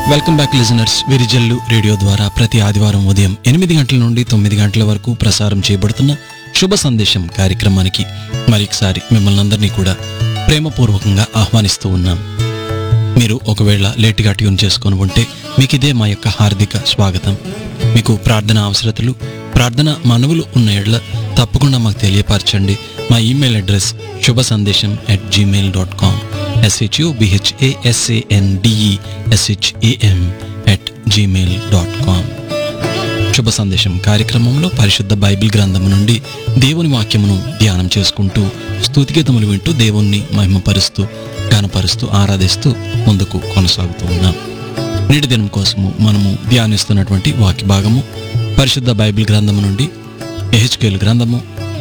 welcome back listeners Virijallu radio ద్వారా ప్రతి ఆదివారం ఉదయం ఎనిమిది గంటల నుండి తొమ్మిది గంటల వరకు ప్రసారం చేయబడుతున్న శుభ సందేశం కార్యక్రమానికి మరొకసారి మిమ్మల్ని అందరినీ కూడా ప్రేమపూర్వకంగా ఆహ్వానిస్తూ ఉన్నాం మీరు ఒకవేళ లేటుగా ట్యూన్ చేసుకొని ఉంటే మీకు ఇదే మా యొక్క హార్దిక స్వాగతం మీకు ప్రార్థన అవసరతలు ప్రార్థన మనవులు ఉన్న ఎడ్ల తప్పకుండా మాకు తెలియపరచండి మా ఈమెయిల్ అడ్రస్ శుభ సందేశం at Gmail dot com SHU బిహెచ్ఏఎస్ఏఎన్డిఈ ఎస్హెచ్ఏఎం at Gmail dot com శుభ సందేశం కార్యక్రమంలో పరిశుద్ధ బైబిల్ గ్రంథము నుండి దేవుని వాక్యమును ధ్యానం చేసుకుంటూ స్తుతిగీతములు వింటూ దేవుణ్ణి మహిమపరుస్తూ గానపరుస్తూ ఆరాధిస్తూ ముందుకు కొనసాగుతూ ఉన్నాం నేటి దినం కోసము మనము ధ్యానిస్తున్నటువంటి వాక్య భాగము పరిశుద్ధ బైబిల్ గ్రంథము నుండి ఎహెచ్కేల్ గ్రంథము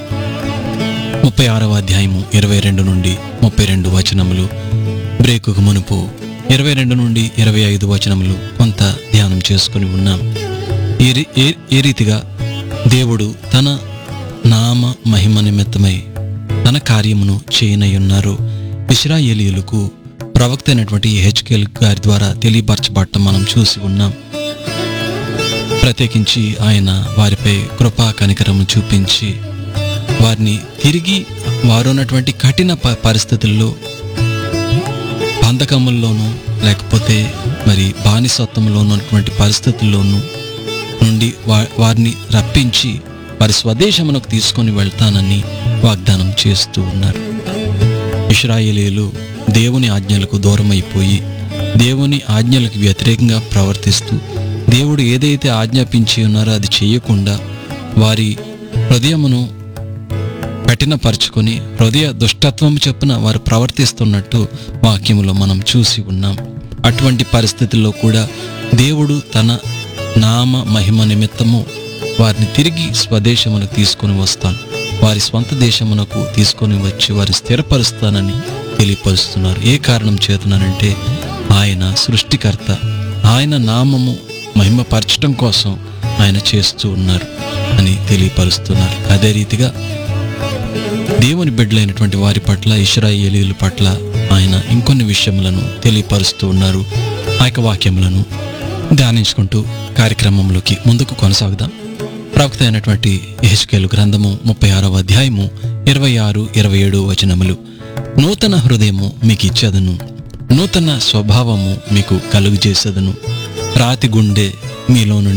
ముప్పై ఆరవ అధ్యాయము ఇరవై రెండు నుండి ముప్పై రెండు వచనములు బ్రేకుకు మునుపు ఇరవై రెండు నుండి ఇరవై ఐదు వచనములు కొంత ధ్యానం చేసుకుని ఉన్నాం ఈ రీ- ఏ- ఏ రీతిగా దేవుడు తన నామ మహిమ నిమిత్తమై తన కార్యమును చేయనయ్యున్నారు ఇస్రాయేలీయులకు ప్రవక్త అయినటువంటి హెచ్కేల్ గారి ద్వారా తెలియపరచబడటం మనం చూసి ఉన్నాం ప్రత్యేకించి ఆయన వారిపై కృపా కనికరము చూపించి వారిని తిరిగి వారు ఉన్నటువంటి కఠిన ప- పరిస్థితుల్లో బంధకముల్లోనూ లేకపోతే మరి బానిసత్వంలో ఉన్నటువంటి పరిస్థితుల్లోనూ నుండి వా- వారిని రప్పించి వారి స్వదేశమునకు తీసుకొని వెళ్తానని వాగ్దానం చేస్తూ ఉన్నారు ఇస్రాయేలీలు దేవుని ఆజ్ఞలకు దూరమైపోయి దేవుని ఆజ్ఞలకు వ్యతిరేకంగా ప్రవర్తిస్తూ దేవుడు ఏదైతే ఆజ్ఞాపించి ఉన్నారో అది చేయకుండా వారి హృదయమును కఠినపరుచుకొని హృదయ దుష్టత్వం చొప్పున వారు ప్రవర్తిస్తున్నట్టు వాక్యములో మనం చూసి ఉన్నాం అటువంటి పరిస్థితుల్లో కూడా దేవుడు తన నామ మహిమ నిమిత్తము వారిని తిరిగి స్వదేశమునకు తీసుకొని వస్తాను వారి స్వంత దేశమునకు తీసుకొని వచ్చి వారి స్థిరపరుస్తానని తెలియపరుస్తున్నారు ఏ కారణం చేతున్నానంటే ఆయన సృష్టికర్త ఆయన నామము మహిమపరచడం కోసం ఆయన చేస్తూ ఉన్నారు అని తెలియపరుస్తున్నారు అదే రీతిగా దేవుని బిడ్డలైనటువంటి వారి పట్ల ఇస్రాయేలీల పట్ల ఆయన ఇంకొన్ని విషయములను తెలియపరుస్తూ ఉన్నారు ఆ యొక్క వాక్యములను ధ్యానించుకుంటూ కార్యక్రమంలోకి ముందుకు కొనసాగుదాం ప్రవక్త అయినటువంటి ఎహెచ్కేలు గ్రంథము ముప్పై ఆరవ అధ్యాయము ఇరవై ఆరు ఇరవై ఏడు వచనములు నూతన హృదయము మీకు ఇచ్చేదను నూతన స్వభావము మీకు కలుగు చేసేదను రాతి గుండె మీలో నుండి